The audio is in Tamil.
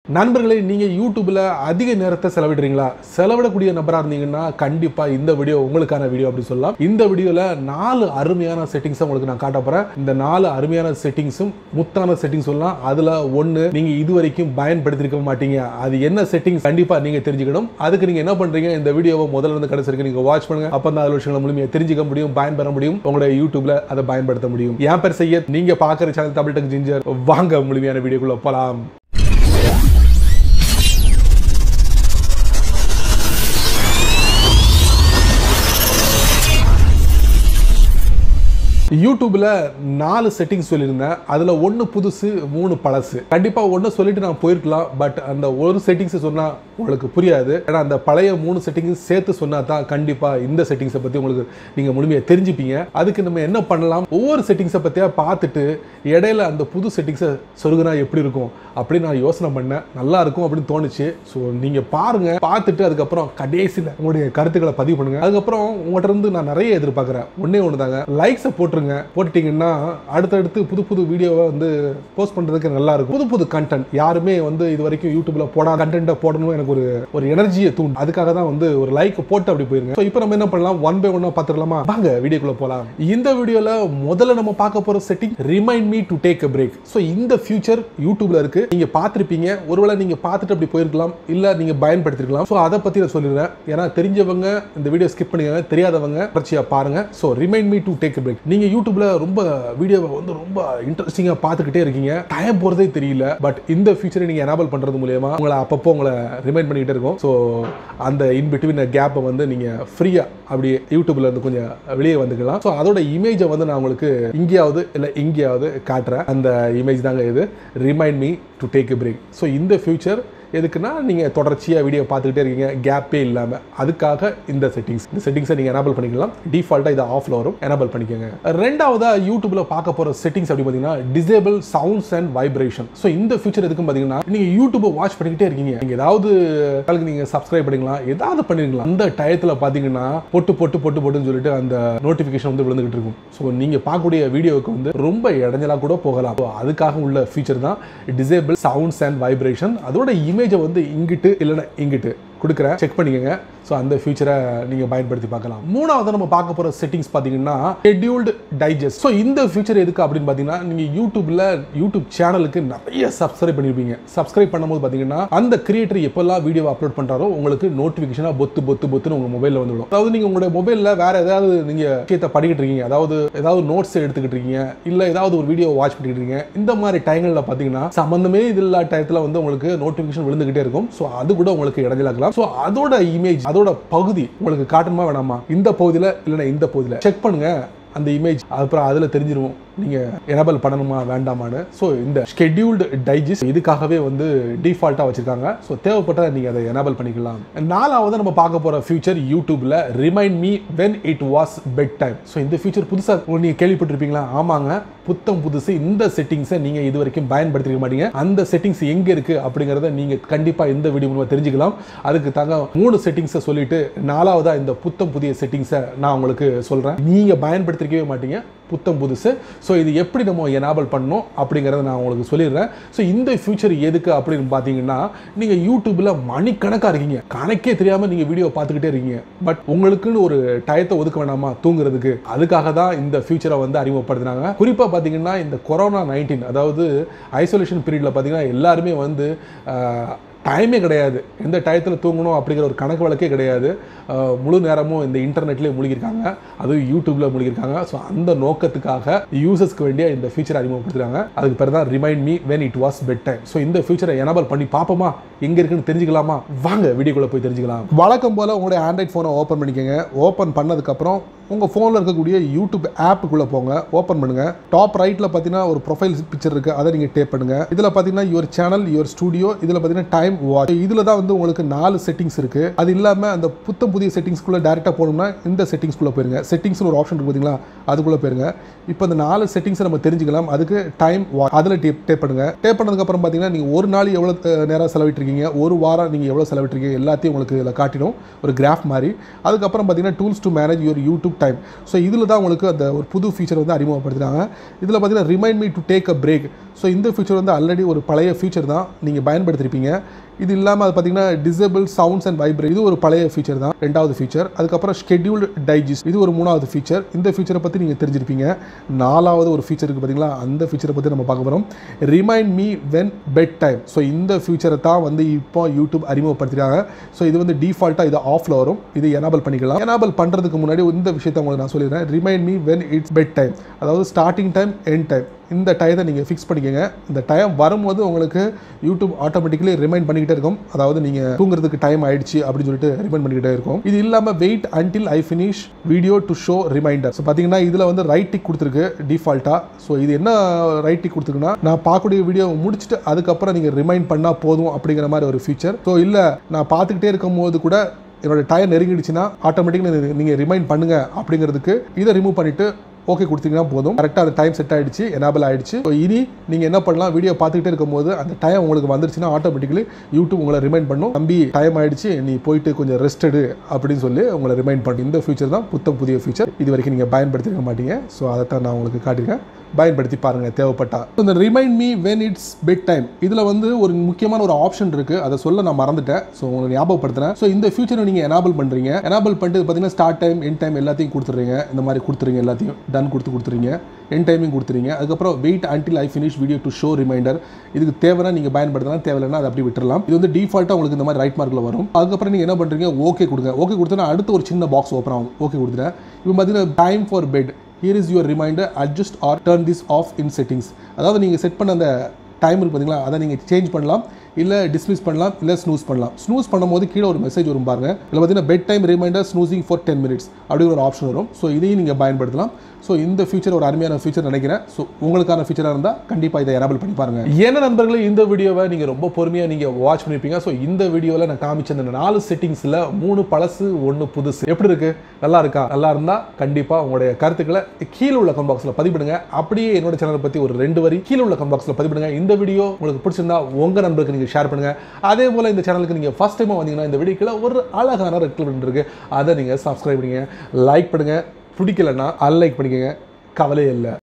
நண்பர்களே நீங்க யூடியூப்ல அதிக நேரத்தை செலவிடுறீங்களா செலவிடக்கூடிய நபரா இருந்தீங்கன்னா கண்டிப்பா இந்த வீடியோ உங்களுக்கான வீடியோ அப்படி சொல்லலாம் இந்த வீடியோல நாலு அருமையான செட்டிங்ஸ் உங்களுக்கு நான் காட்ட போறேன் இந்த நாலு அருமையான செட்டிங்ஸும் முத்தான செட்டிங்ஸ் சொல்லலாம் அதுல ஒண்ணு நீங்க இதுவரைக்கும் பயன்படுத்திருக்க மாட்டீங்க அது என்ன செட்டிங்ஸ் கண்டிப்பா நீங்க தெரிஞ்சுக்கணும் அதுக்கு நீங்க என்ன பண்றீங்க இந்த வீடியோவை முதல்ல இருந்து கடைசி வரைக்கும் நீங்க வாட்ச் பண்ணுங்க அப்ப தான் அதில் விஷயங்களை முழுமையாக தெரிஞ்சுக்க முடியும் பயன்பெற முடியும் உங்களுடைய யூடியூப்ல அதை பயன்படுத்த முடியும் என் பேர் செய்ய நீங்க பாக்குற சேனல் தமிழ் டெக் ஜிஞ்சர் வாங்க முழுமையான வீடியோக்குள்ள போலாம் யூடியூப்ல நாலு செட்டிங்ஸ் சொல்லியிருந்தேன் அதுல ஒன்று புதுசு மூணு பழசு கண்டிப்பா ஒன்று சொல்லிட்டு நான் போயிருக்கலாம் பட் அந்த ஒரு செட்டிங்ஸ் சொன்னா உங்களுக்கு புரியாது ஏன்னா அந்த பழைய மூணு செட்டிங்ஸ் சேர்த்து சொன்னா தான் கண்டிப்பா இந்த செட்டிங்ஸை பத்தி உங்களுக்கு நீங்க முழுமையாக தெரிஞ்சுப்பீங்க அதுக்கு நம்ம என்ன பண்ணலாம் ஒவ்வொரு செட்டிங்ஸை பத்தியா பார்த்துட்டு இடையில அந்த புது செட்டிங்ஸை சொருகுனா எப்படி இருக்கும் அப்படின்னு நான் யோசனை பண்ணேன் நல்லா இருக்கும் அப்படின்னு தோணுச்சு ஸோ நீங்க பாருங்க பார்த்துட்டு அதுக்கப்புறம் கடைசியில் உங்களுடைய கருத்துக்களை பதிவு பண்ணுங்க அதுக்கப்புறம் உங்கள்கிட்ட இருந்து நான் நிறைய எதிர்பார்க்குறேன் ஒன்னே ஒன்று தாங்க லைக்ஸை போட்டுருங்க போட்டுட்டீங்கன்னா அடுத்தடுத்து புது புது வீடியோவை வந்து போஸ்ட் பண்ணுறதுக்கு நல்லா இருக்கும் புது புது கண்டென்ட் யாருமே வந்து இது வரைக்கும் யூடியூப்ல போடாத கண்டென்ட்டை போடணும் எனக்கு ஒரு ஒரு எனர்ஜியை தூண்டும் அதுக்காக தான் வந்து ஒரு லைக் போட்டு அப்படி போயிருங்க ஸோ இப்போ நம்ம என்ன பண்ணலாம் ஒன் பை ஒன்னாக பார்த்துக்கலாமா வாங்க வீடியோக்குள்ள போகலாம் இந்த வீடியோவில் முதல்ல நம்ம பார்க்க போகிற setting remind me to take a break so இந்த ஃபியூச்சர் யூடியூப்ல இருக்கு நீங்க பார்த்துருப்பீங்க ஒருவேளை நீங்க பார்த்துட்டு அப்படி போயிருக்கலாம் இல்ல நீங்க பயன்படுத்திருக்கலாம் ஸோ அதை பத்தி நான் சொல்லிடுறேன் ஏன்னா தெரிஞ்சவங்க இந்த வீடியோ ஸ்கிப் பண்ணிக்கங்க தெரியாதவங்க தொடர்ச்சியா பாருங்க so remind me to take a break நீங்க யூடியூப்ல ரொம்ப வீடியோவை வந்து ரொம்ப இன்ட்ரெஸ்டிங்கா பார்த்துக்கிட்டே இருக்கீங்க டைம் போறதே தெரியல பட் இந்த ஃபியூச்சரை நீங்க எனேபிள் பண்றது மூலியமா உங்களை அப்பப்போ உங்களை ரிமைண்ட் பண்ணிக்கிட்டே இருக்கும் ஸோ அந்த இன் பிட்வீன் கேப்பை வந்து நீங்க ஃப்ரீயா அப்படியே யூடியூப்ல இருந்து கொஞ்சம் வெளியே வந்துக்கலாம் ஸோ அதோட இமேஜை வந்து நான் உங்களுக்கு இங்கேயாவது இல்லை இங்கேயாவது காட்டுறேன் அந்த இமேஜ் தாங்க இது remind me to take a break so இந்த ஃபியூச்சர் எதுக்குன்னா நீங்கள் தொடர்ச்சியாக வீடியோ பார்த்துக்கிட்டே இருக்கீங்க கேப்பே இல்லாமல் அதுக்காக இந்த செட்டிங்ஸ் இந்த செட்டிங்ஸை நீங்கள் எனேபிள் பண்ணிக்கலாம் டிஃபால்ட்டாக இது ஆஃப்ல வரும் எனேபிள் பண்ணிக்கோங்க ரெண்டாவதாக யூடியூப்ல பார்க்க போகிற செட்டிங்ஸ் அப்படி பார்த்தீங்கன்னா disable sounds and vibration so இந்த ஃபியூச்சர் எதுக்கும் பார்த்தீங்கன்னா நீங்கள் யூடியூப்பை வாட்ச் பண்ணிக்கிட்டே இருக்கீங்க நீங்கள் ஏதாவது சேனலுக்கு நீங்கள் சப்ஸ்கிரைப் பண்ணிக்கலாம் ஏதாவது பண்ணிருக்கலாம் அந்த டயத்தில் பார்த்தீங்கன்னா பொட்டு பொட்டு பொட்டு பொட்டுன்னு சொல்லிட்டு அந்த நோட்டிஃபிகேஷன் வந்து விழுந்துகிட்டு இருக்கும் ஸோ நீங்கள் பார்க்கக்கூடிய வீடியோவுக்கு வந்து ரொம்ப இடைஞ்சலாக கூட போகலாம் So, அதுக்காக உள்ள ஃபீச்சர் தான் டிசேபிள் சவுண்ட்ஸ் அண்ட் வைப்ரேஷன் அதோட இமேஜை வந்து இங்கிட்டு இல்லைன்னா இங்கிட்டு கொடுக்குறேன் செக் பண்ணிக்கோங்க ஸோ அந்த ஃபியூச்சரை நீங்கள் பயன்படுத்தி பார்க்கலாம் மூணாவது நம்ம பார்க்க போகிற செட்டிங்ஸ் பார்த்தீங்கன்னா ஷெட்யூல்டு டைஜஸ்ட் ஸோ இந்த ஃபியூச்சர் எதுக்கு அப்படின்னு பார்த்தீங்கன்னா நீங்கள் யூடியூப்ல யூடியூப் சேனலுக்கு நிறைய சப்ஸ்கிரைப் பண்ணியிருப்பீங்க சப்ஸ்கிரைப் பண்ணும்போது பார்த்தீங்கன்னா அந்த கிரியேட்டர் எப்பெல்லாம் வீடியோ அப்லோட் பண்ணுறாரோ உங்களுக்கு நோட்டிஃபிகேஷனாக பொத்து பொத்து பொத்துன்னு உங்கள் மொபைலில் வந்துடும் அதாவது நீங்கள் உங்களுடைய மொபைலில் வேற ஏதாவது நீங்கள் விஷயத்தை படிக்கிட்டு இருக்கீங்க அதாவது ஏதாவது நோட்ஸ் எடுத்துக்கிட்டு இருக்கீங்க இல்லை ஏதாவது ஒரு வீடியோ வாட்ச் பண்ணிட்டு இருக்கீங்க இந்த மாதிரி டைங்களில் பார்த்தீங்கன்னா சம்மந்தமே இது இல்லாத டயத்தில் வந்து உங்களுக்கு நோட்டிஃபிகேஷன் விழுந்துகிட்டே இருக்கும் ஸோ அது கூட உங்களுக்கு இடைஞ்சலாக்கலாம் ஸோ அதோட இமேஜ் அதோட பகுதி உங்களுக்கு காட்டணுமா வேணாமா இந்த பகுதியில் இல்லைன்னா இந்த பகுதியில் செக் பண்ணுங்க அந்த இமேஜ் அப்புறம் அதில் தெரிஞ்சிருவோம் நீங்கள் எனபிள் பண்ணணுமா வேண்டாமான்னு ஸோ இந்த ஷெட்யூல்டு டைஜஸ்ட் இதுக்காகவே வந்து டிஃபால்ட்டாக வச்சுருக்காங்க ஸோ தேவைப்பட்டால் நீங்கள் அதை எனபிள் பண்ணிக்கலாம் நாலாவது நம்ம பார்க்க போகிற ஃபியூச்சர் யூடியூப்பில் remind me when it was bed time so இந்த ஃபியூச்சர் புதுசாக நீங்கள் கேள்விப்பட்டிருப்பீங்களா ஆமாங்க புத்தம் புதுசு இந்த செட்டிங்ஸை நீங்கள் இது வரைக்கும் பயன்படுத்திக்க மாட்டீங்க அந்த செட்டிங்ஸ் எங்கே இருக்குது அப்படிங்கிறத நீங்கள் கண்டிப்பாக இந்த வீடியோ மூலமாக தெரிஞ்சுக்கலாம் அதுக்கு தாங்க மூணு செட்டிங்ஸை சொல்லிட்டு நாலாவதாக இந்த புத்தம் புதிய செட்டிங்ஸை நான் உங்களுக்கு சொல்கிறேன் நீங்கள் பயன்படுத்திருக்கவே மாட்டீங்க புத்தம் புதுசு ஸோ இது எப்படி நம்ம எனேபிள் பண்ணணும் அப்படிங்கிறத நான் உங்களுக்கு சொல்லிடுறேன் ஸோ இந்த ஃபியூச்சர் எதுக்கு அப்படின்னு பார்த்தீங்கன்னா நீங்கள் யூடியூப்பில் மணிக்கணக்காக இருக்கீங்க கணக்கே தெரியாமல் நீங்கள் வீடியோ பார்த்துக்கிட்டே இருக்கீங்க பட் உங்களுக்குன்னு ஒரு டயத்தை ஒதுக்க வேணாமா தூங்குறதுக்கு அதுக்காக தான் இந்த ஃபியூச்சரை வந்து அறிமுகப்படுத்தினாங்க குறிப்பாக பார்த்தீங்கன்னா இந்த கொரோனா நைன்டீன் அதாவது ஐசோலேஷன் பீரியடில் பார்த்தீங்கன்னா எல்லாருமே வந்து ஆஹ், டைமே கிடையாது எந்த டயத்தில் தூங்கணும் அப்படிங்கிற ஒரு கணக்கு வழக்கே கிடையாது அஹ், முழு நேரமும் இந்த இன்டர்நெட்லேயே முழுகிருக்காங்க அதுவும் யூடியூப்பில் முழுகிருக்காங்க ஸோ அந்த நோக்கத்துக்காக யூசர்ஸ்க்கு வேண்டிய இந்த ஃபீச்சர் அறிமுகப்படுத்துறாங்க அதுக்கு பேர் தான் remind me when it was bed time so இந்த ஃபியூச்சரை எனபிள் பண்ணி பார்ப்போமா எங்கே இருக்குன்னு தெரிஞ்சுக்கலாமா வாங்க வீடியோக்குள்ளே போய் தெரிஞ்சுக்கலாம் வழக்கம் போல் உங்களுடைய ஆண்ட்ராய்ட் ஃபோனை ஓப்பன் பண்ணிக்கோங்க ஓப்பன் பண்ணதுக்கப்புறம் உங்கள் ஃபோனில் இருக்கக்கூடிய யூடியூப் ஆப்புக்குள்ளே போங்க ஓப்பன் பண்ணுங்கள் டாப் ரைட்டில் பார்த்தீங்கன்னா ஒரு ப்ரொஃபைல் பிக்சர் இருக்குது அதை நீங்கள் டேப் பண்ணுங்கள் இதில் பார்த்தீங்கன்னா யுவர் சேனல் யுவர் ஸ்டூடியோ இதில் பார்த்தீங்கன்னா டைம் வாட்ச் இதில் தான் வந்து உங்களுக்கு நாலு செட்டிங்ஸ் இருக்குது அது இல்லாமல் அந்த புத்தம் புதிய செட்டிங்ஸ்குள்ளே டேரெக்டாக போகணும்னா இந்த செட்டிங்ஸ்குள்ளே போயிருங்க செட்டிங்ஸ்னு ஒரு ஆப்ஷன் இருக்கு பார்த்தீங்களா அதுக்குள்ளே போயிருங்க இப்போ இந்த நாலு செட்டிங்ஸை நம்ம தெரிஞ்சுக்கலாம் அதுக்கு டைம் வாட்ச் அதில் டேப் டேப் பண்ணுங்கள் டேப் பண்ணதுக்கப்புறம் பார்த்தீங்கன்னா நீங்கள் ஒரு நாள் எவ்வளோ அஹ், நேரம் செலவிட்டிருக்கீங்க ஒரு வாரம் நீங்கள் எவ்வளோ செலவிட்டிருக்கீங்க எல்லாத்தையும் உங்களுக்கு இதில் காட்டிடும் ஒரு கிராஃப் மாதிரி அதுக்கப்புறம் பார்த்தீங்கன்னா tools to manage your YouTube time so இதில் தான் உங்களுக்கு அந்த ஒரு புது ஃபீச்சர் வந்து அறிமுகப்படுத்துகிறாங்க இதில் பார்த்தீங்கன்னா remind me to take a break so இந்த ஃபீச்சர் வந்து ஆல்ரெடி ஒரு பழைய ஃபீச்சர் தான் நீங்கள் பயன்படுத்திருப்பீங்க இது இல்லாமல் அது பார்த்தீங்கன்னா டிசேபிள் சவுண்ட்ஸ் அண்ட் வைப்ரேட் இது ஒரு பழைய ஃபீச்சர் தான் ரெண்டாவது ஃபீச்சர் அதுக்கப்புறம் ஷெட்யூல்டு டைஜிஸ்ட் இது ஒரு மூணாவது ஃபீச்சர் இந்த ஃபீச்சரை பற்றி நீங்கள் தெரிஞ்சிருப்பீங்க நாலாவது ஒரு ஃபீச்சர் இருக்குது பார்த்தீங்களா அந்த ஃபீச்சரை பற்றி நம்ம பார்க்க போகிறோம் remind me when bed time so இந்த ஃபீச்சரை தான் வந்து இப்போ யூடியூப் அறிமுகப்படுத்திருக்காங்க ஸோ இது வந்து டிஃபால்ட்டாக இது ஆஃபில் வரும் இது எனபிள் பண்ணிக்கலாம் எனபிள் பண்ணுறதுக்கு முன்னாடி இந்த விஷயத்தை உங்களுக்கு நான் சொல்லிடுறேன் remind me when it's bed time அதாவது ஸ்டார்டிங் டைம் எண்ட் டைம் இந்த டயத்தை நீங்கள் ஃபிக்ஸ் பண்ணிக்கோங்க இந்த டைம் வரும்போது உங்களுக்கு யூடியூப் ஆட்டோமேட்டிக்கலி ரிமைண்ட் பண்ணிக்கிட்டே இருக்கும் அதாவது நீங்கள் தூங்குறதுக்கு டைம் ஆயிடுச்சு அப்படின்னு சொல்லிட்டு ரிமைண்ட் பண்ணிக்கிட்டே இருக்கும் இது இல்லாமல் wait until I finish video to show reminder so பார்த்தீங்கன்னா இதில் வந்து ரைட் டிக் கொடுத்துருக்கு டிஃபால்ட்டாக ஸோ இது என்ன ரைட் டிக் கொடுத்துருக்குன்னா நான் பார்க்கக்கூடிய வீடியோ முடிச்சுட்டு அதுக்கப்புறம் நீங்கள் ரிமைண்ட் பண்ணால் போதும் அப்படிங்கிற மாதிரி ஒரு ஃபீச்சர் ஸோ இல்லை நான் பார்த்துக்கிட்டே இருக்கும் போது கூட என்னோட டயர் நெருங்கிடுச்சுன்னா ஆட்டோமேட்டிக்கலி நீங்கள் ரிமைண்ட் பண்ணுங்க அப்படிங்கிறதுக்கு இதை ரிமூவ் பண்ணிட்டு ஓகே கொடுத்தீங்கன்னா போதும் கரெக்டாக அந்த டைம் செட் ஆயிடுச்சு எனபிள் ஆயிடுச்சு ஸோ இனி நீங்கள் என்ன பண்ணலாம் வீடியோ பார்த்துக்கிட்டே இருக்கும்போது அந்த டைம் உங்களுக்கு வந்துருச்சுன்னா ஆட்டோமேட்டிக்கலி யூடியூப் உங்களை ரிமைண்ட் பண்ணும் தம்பி டைம் ஆயிடுச்சு நீ போயிட்டு கொஞ்சம் ரெஸ்ட் எடு அப்படின்னு சொல்லி உங்களை ரிமைண்ட் பண்ணும் இந்த ஃபீச்சர் தான் புத்தம் புதிய ஃபீச்சர் இது வரைக்கும் நீங்கள் பயன்படுத்திருக்க மாட்டீங்க ஸோ அதை தான் நான் உங்களுக்கு காட்டியிருக்கேன் பயன்படுத்தி பாருங்க தேவைப்பட்டா இந்த remind me when it's bed time இதில் வந்து ஒரு முக்கியமான ஒரு ஆப்ஷன் இருக்கு அதை சொல்ல நான் மறந்துட்டேன் ஸோ உங்களுக்கு ஞாபகப்படுத்துறேன் ஸோ இந்த ஃபியூச்சரை நீங்கள் எனபிள் பண்ணுறீங்க எனபிள் பண்ணிட்டு பார்த்தீங்கன்னா ஸ்டார்ட் டைம் என் டைம் எல்லாத்தையும் கொடுத்துறீங்க இந்த மாதிரி கொடுத்துறீங்க எல்லாத்தையும் டன் கொடுத்து கொடுத்துறீங்க என் டைமிங் கொடுத்துறீங்க அதுக்கப்புறம் wait until I finish video to show reminder இதுக்கு தேவைன்னா நீங்கள் பயன்படுத்தலாம் தேவையில்லைன்னா அதை அப்படி விட்டுறலாம் இது வந்து டிஃபால்ட்டாக உங்களுக்கு இந்த மாதிரி ரைட் மார்க்கில் வரும் அதுக்கப்புறம் நீங்கள் என்ன பண்ணுறீங்க ஓகே கொடுங்க ஓகே கொடுத்தா அடுத்து ஒரு சின்ன பாக்ஸ் ஓப்பன் ஆகும் ஓகே கொடுத்துட்டேன் இப்போ பார்த்தீங்கன்னா time for bed here is your reminder adjust or turn this off in settings அதாவது நீங்கள் செட் பண்ண அந்த டைம் இருக்கு பார்த்தீங்களா அதை நீங்கள் சேஞ்ச் பண்ணலாம் இல்லை டிஸ்மிஸ் பண்ணலாம் இல்லை ஸ்னூஸ் பண்ணலாம் ஸ்னூஸ் பண்ணும்போது கீழே ஒரு மெசேஜ் வரும் பாருங்க இதில் பார்த்தீங்கன்னா bed time reminder snoozing for ten minutes அப்படிங்கிற ஒரு ஆப்ஷன் வரும் ஸோ இதையும் நீங்கள் பயன்படுத்தலாம் ஸோ இந்த ஃபீச்சர் ஒரு அருமையான ஃபீச்சர் நினைக்கிறேன் ஸோ உங்களுக்கான ஃபீச்சராக இருந்தால் கண்டிப்பாக இதை எனபிள் பண்ணி பாருங்க என்ன நண்பர்களே இந்த வீடியோவை நீங்கள் ரொம்ப பொறுமையாக நீங்கள் வாட்ச் பண்ணியிருப்பீங்க ஸோ இந்த வீடியோவில் நான் காமிச்ச இந்த நாலு செட்டிங்ஸில் மூணு பழசு ஒன்று புதுசு எப்படி இருக்கு நல்லா இருக்கா நல்லா இருந்தால் கண்டிப்பாக உங்களுடைய கருத்துக்களை கீழே உள்ள கமெண்ட் பாக்ஸில் பதிவிடுங்க அப்படியே என்னோட சேனலை பற்றி ஒரு ரெண்டு வரி கீழே உள்ள கமெண்ட் பாக்ஸில் பதிவிடுங்க இந்த வீடியோ உங்களுக்கு பிடிச்சிருந்தா உங்கள் நண்பருக்கு நீங்கள் ஷேர் பண்ணுங்க அதே போல் இந்த சேனலுக்கு நீங்கள் ஃபர்ஸ்ட் டைமாக வந்தீங்கன்னா இந்த வீடியோக்குள்ள ஒரு அழகான ரெட் கலர் இருக்கு அதை நீங்கள் சப்ஸ்கிரைப் பண்ணுங்க லைக் பண்ணுங்க பிடிக்கலன்னா அன்லைக் பண்ணிக்கங்க கவலையே இல்லை